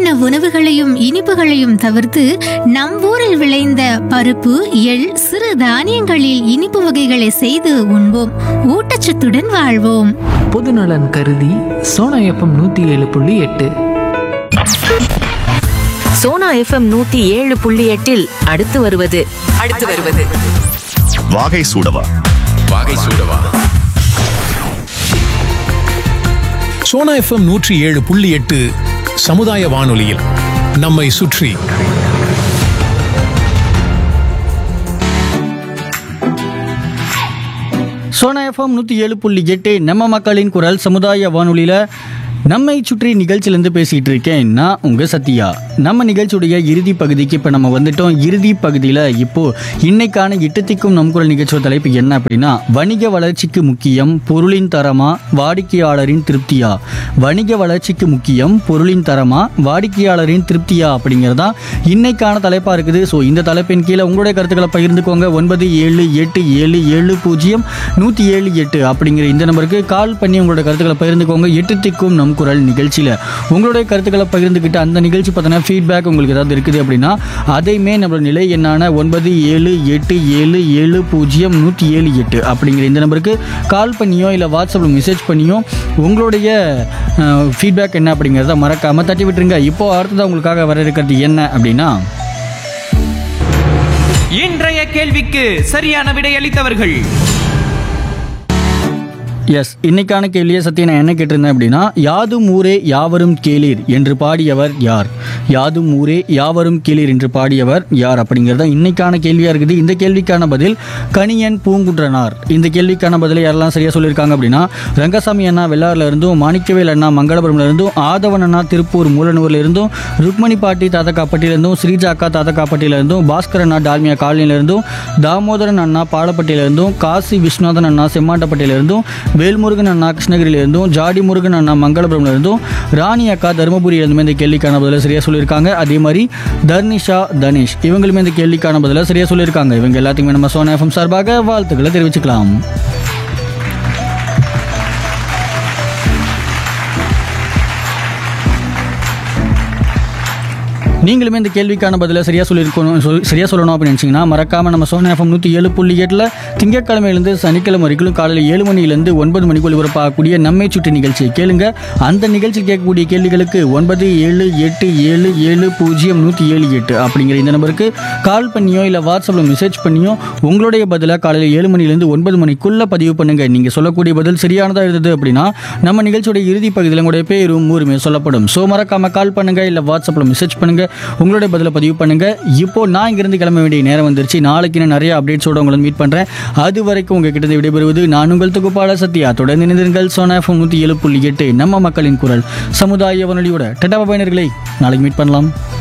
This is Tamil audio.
வண்ண உணவுகளையும் இனிப்புகளையும் தவிர்த்து நம் ஊரில் விளைந்த பருப்பு எள் சிறு தானியங்களில் இனிப்பு வகைகளை செய்து உண்போம் ஊட்டச்சத்துடன் வாழ்வோம் பொதுநலன் கருதி சோனா எஃப்எம் நூற்றி ஏழு புள்ளி எட்டு சோனா எஃப்எம் நூத்தி ஏழு புள்ளி எட்டில் அடுத்து வருவது அடுத்து வருவது வாகை சூடவா வாகை சூடவா சோனா எஃப்எம் நூற்றி ஏழு புள்ளி எட்டு சமுதாய வானொலியில் நம்மை சுற்றி சோனா எஃப்எம் நூற்றி ஏழு புள்ளி எட்டு நம்ம மக்களின் குரல் சமுதாய வானொலியில் நம்மை சுற்றி நிகழ்ச்சியிலேருந்து பேசிகிட்டு இருக்கேன் நான் உங்கள் சத்யா நம்ம நிகழ்ச்சியுடைய இறுதி பகுதிக்கு இப்போ நம்ம வந்துட்டோம் இறுதி பகுதியில் இப்போது இன்னைக்கான இட்டத்திக்கும் நம் குரல் நிகழ்ச்சியோட தலைப்பு என்ன அப்படின்னா வணிக வளர்ச்சிக்கு முக்கியம் பொருளின் தரமா வாடிக்கையாளரின் திருப்தியா வணிக வளர்ச்சிக்கு முக்கியம் பொருளின் தரமா வாடிக்கையாளரின் திருப்தியா அப்படிங்கிறதா இன்னைக்கான தலைப்பாக இருக்குது ஸோ இந்த தலைப்பின் கீழே உங்களுடைய கருத்துக்களை பகிர்ந்துக்கோங்க ஒன்பது ஏழு எட்டு ஏழு ஏழு பூஜ்ஜியம் நூற்றி ஏழு எட்டு அப்படிங்கிற இந்த நம்பருக்கு கால் பண்ணி உங்களோட கருத்துக்களை பகிர்ந்துக்கோங்க எட்டு திக்கும் நம் குரல் நிகழ்ச்சியில் உங்களுடைய கருத்துக்களை பகிர்ந்துக்கிட்டு அந்த நிகழ்ச்சி பார்த்தோன்னா ஃபீட்பேக் உங்களுக்கு ஏதாவது இருக்குது அப்படின்னா அதையுமே நம்மளோட நிலை எண்ணான ஒன்பது ஏழு எட்டு ஏழு ஏழு பூஜ்ஜியம் நூற்றி ஏழு எட்டு அப்படிங்கிற இந்த நம்பருக்கு கால் பண்ணியோ இல்லை வாட்ஸ்அப்பில் மெசேஜ் பண்ணியோ உங்களுடைய ஃபீட்பேக் என்ன அப்படிங்கிறத மறக்காமல் தட்டி விட்டுருங்க இப்போ அடுத்ததாக உங்களுக்காக வர இருக்கிறது என்ன அப்படின்னா இன்றைய கேள்விக்கு சரியான விடையளித்தவர்கள் எஸ் இன்னைக்கான கேள்வியை சத்திய நான் என்ன கேட்டிருந்தேன் அப்படின்னா யாதும் ஊரே யாவரும் கேளீர் என்று பாடியவர் யார் யாதும் ஊரே யாவரும் கேளீர் என்று பாடியவர் யார் அப்படிங்கிறது தான் இன்னைக்கான கேள்வியாக இருக்குது இந்த கேள்விக்கான பதில் கணியன் பூங்குன்றனார் இந்த கேள்விக்கான பதிலை யாரெல்லாம் சரியாக சொல்லியிருக்காங்க அப்படின்னா ரங்கசாமி அண்ணா வெள்ளாறுல இருந்தும் மாணிக்கவேல் அண்ணா மங்களபுரம்ல இருந்தும் ஆதவன் அண்ணா திருப்பூர் மூலனூர்ல இருந்தும் ருக்மணி பாட்டி தாத்தக்காப்பட்டியில இருந்தும் ஸ்ரீஜா அக்கா தாத்தக்காப்பட்டியில இருந்தும் பாஸ்கர் அண்ணா டால்மியா காலனியில இருந்தும் தாமோதரன் அண்ணா பாலப்பட்டியில இருந்தும் காசி விஸ்வநாதன் அண்ணா செம்மாட்டப்பட்டியில இருந்தும் வேல்முருகன் அண்ணா கிருஷ்ணகிரியில இருந்தும் ஜாடி முருகன் அண்ணா மங்களபுரம்ல இருந்தும் ராணி அக்கா தருமபுரியில இருந்துமே இந்த கேள்விக்கான பதிலை சரியா சொல்லியிருக்காங்க அதே மாதிரி தர்னிஷா தனேஷ் இவங்களுமே இந்த கேள்விக்கான பதிலை சரியா சொல்லியிருக்காங்க இவங்க எல்லாத்துக்குமே நம்ம சோனா எஃப்எம் சார்பாக வாழ்த்துக்களை தெரிவிச்சுக்கலாம் நீங்களுமே இந்த கேள்விக்கான பதிலை சரியாக சொல்லியிருக்கணும் சொல் சரியாக சொல்லணும் அப்படின்னு நினச்சிங்கன்னா மறக்காமல் நம்ம சோனா எஃப்எம் நூற்றி ஏழு புள்ளி எட்டில் திங்கட்கிழமையிலேருந்து சனிக்கிழமை வரைக்கும் காலையில் ஏழு மணிலேருந்து ஒன்பது மணிக்கு ஒளிபரப்பாகக்கூடிய நம்மை சுற்றி நிகழ்ச்சியை கேளுங்க அந்த நிகழ்ச்சியில் கேட்கக்கூடிய கேள்விகளுக்கு ஒன்பது ஏழு எட்டு ஏழு ஏழு பூஜ்ஜியம் நூற்றி ஏழு எட்டு அப்படிங்கிற இந்த நம்பருக்கு கால் பண்ணியோ இல்லை வாட்ஸ்அப்பில் மெசேஜ் பண்ணியோ உங்களுடைய பதிலாக காலையில் ஏழு மணிலேருந்து ஒன்பது மணிக்குள்ளே பதிவு பண்ணுங்கள் நீங்கள் சொல்லக்கூடிய பதில் சரியானதாக இருந்தது அப்படின்னா நம்ம நிகழ்ச்சியோட இறுதி பகுதியில் உங்களுடைய பேரும் ஊருமே சொல்லப்படும் ஸோ மறக்காமல் கால் பண்ணுங்கள் இல்லை வாட்ஸ்அப்பில் மெசேஜ் பண்ணுங்கள் உங்களுடைய பதிலை பதிவு பண்ணுங்க இப்போ நான் இங்கிருந்து கிளம்ப வேண்டிய நேரம் வந்துருச்சு நாளைக்கு நான் நிறைய அப்டேட்ஸோட உங்களை மீட் பண்றேன் அது வரைக்கும் உங்ககிட்ட இருந்து விடைபெறுவது நான் உங்கள் தொகுப்பாளர் சத்யா தொடர்ந்து இணைந்திருங்கள் சோனா எஃப்எம் நூற்றி ஏழு புள்ளி எட்டு நம்ம மக்களின் குரல் சமுதாய வானொலியோட டெட்டா பயனர்களை நாளைக்கு மீட் பண்ணலாம்